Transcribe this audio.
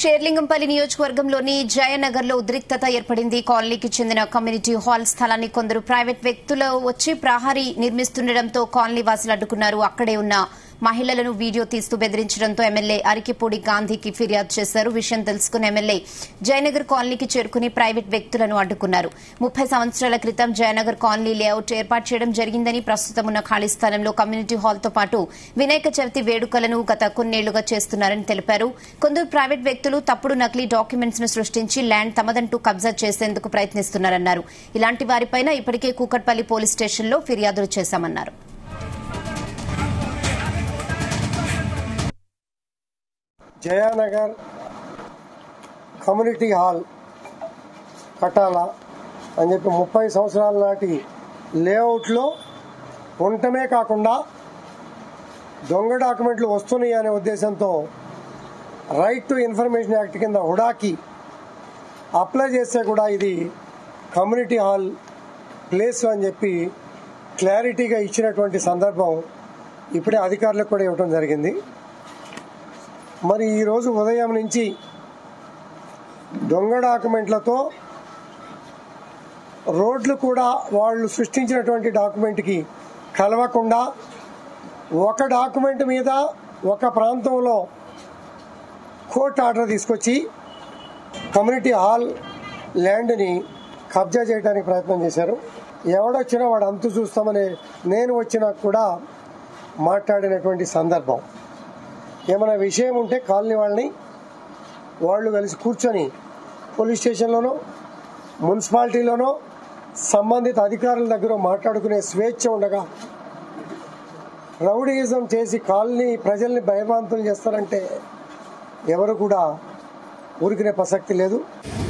షేర్లింగంపల్లి నియోజకవర్గంలోని జయనగర్లో ఉద్రిక్తత ఏర్పడింది కాలనీకి చెందిన కమ్యూనిటీ హాల్ స్థలాన్ని కొందరు ప్రైవేట్ వ్యక్తులు వచ్చి ప్రహరీ నిర్మిస్తుండటంతో కాలనీ వాసులు అడ్డుకున్నారు అక్కడే ఉన్న మహిళలను వీడియో తీస్తూ బెదిరించడంతో ఎమ్మెల్యే అరికిపూడి గాంధీకి ఫిర్యాదు చేశారు విషయం తెలుసుకున్న ఎమ్మెల్యే జయనగర్ కాలనీకి చేరుకుని ప్రైవేట్ వ్యక్తులను అడ్డుకున్నారు ముప్పై సంవత్సరాల క్రితం జయనగర్ కాలనీ లేఅవుట్ ఏర్పాటు చేయడం జరిగిందని ప్రస్తుతం ఉన్న ఖాళీ స్థలంలో కమ్యూనిటీ హాల్తో పాటు వినాయక చవితి వేడుకలను గత కొన్నేళ్లుగా చేస్తున్నారని తెలిపారు కొందరు ప్రైవేట్ వ్యక్తులు తప్పుడు నకిలీ డాక్యుమెంట్స్ ను సృష్టించి ల్యాండ్ తమదంటూ కబ్జా చేసేందుకు ప్రయత్నిస్తున్నారన్నారు ఇలాంటి వారిపైన ఇప్పటికే కూకట్పల్లి పోలీస్ స్టేషన్లో ఫిర్యాదులు చేశామన్నారు జయానగర్ కమ్యూనిటీ హాల్ కట్టాలా అని చెప్పి ముప్పై సంవత్సరాల నాటి లేఅవుట్లో ఉండటమే కాకుండా దొంగ డాక్యుమెంట్లు వస్తున్నాయి అనే ఉద్దేశంతో రైట్ టు ఇన్ఫర్మేషన్ యాక్ట్ కింద హుడాకి అప్లై చేస్తే కూడా ఇది కమ్యూనిటీ హాల్ ప్లేస్ అని చెప్పి క్లారిటీగా ఇచ్చినటువంటి సందర్భం ఇప్పుడే అధికారులకు కూడా ఇవ్వడం జరిగింది మరి ఈరోజు ఉదయం నుంచి దొంగ డాక్యుమెంట్లతో రోడ్లు కూడా వాళ్ళు సృష్టించినటువంటి డాక్యుమెంట్కి కలవకుండా ఒక డాక్యుమెంట్ మీద ఒక ప్రాంతంలో కోర్టు ఆర్డర్ తీసుకొచ్చి కమ్యూనిటీ హాల్ ల్యాండ్ని కబ్జా చేయడానికి ప్రయత్నం చేశారు ఎవడొచ్చినా వాడు అంతు చూస్తామని నేను వచ్చినా కూడా మాట్లాడినటువంటి సందర్భం ఏమైనా విషయం ఉంటే కాలనీ వాళ్ళని వాళ్ళు కలిసి కూర్చొని పోలీస్ స్టేషన్లోనో మున్సిపాలిటీలోనో సంబంధిత అధికారుల దగ్గర మాట్లాడుకునే స్వేచ్ఛ ఉండగా రౌడీయిజం చేసి కాలనీ ప్రజల్ని భయభ్రాంతులు చేస్తారంటే ఎవరు కూడా ఊరికినే ప్రసక్తి లేదు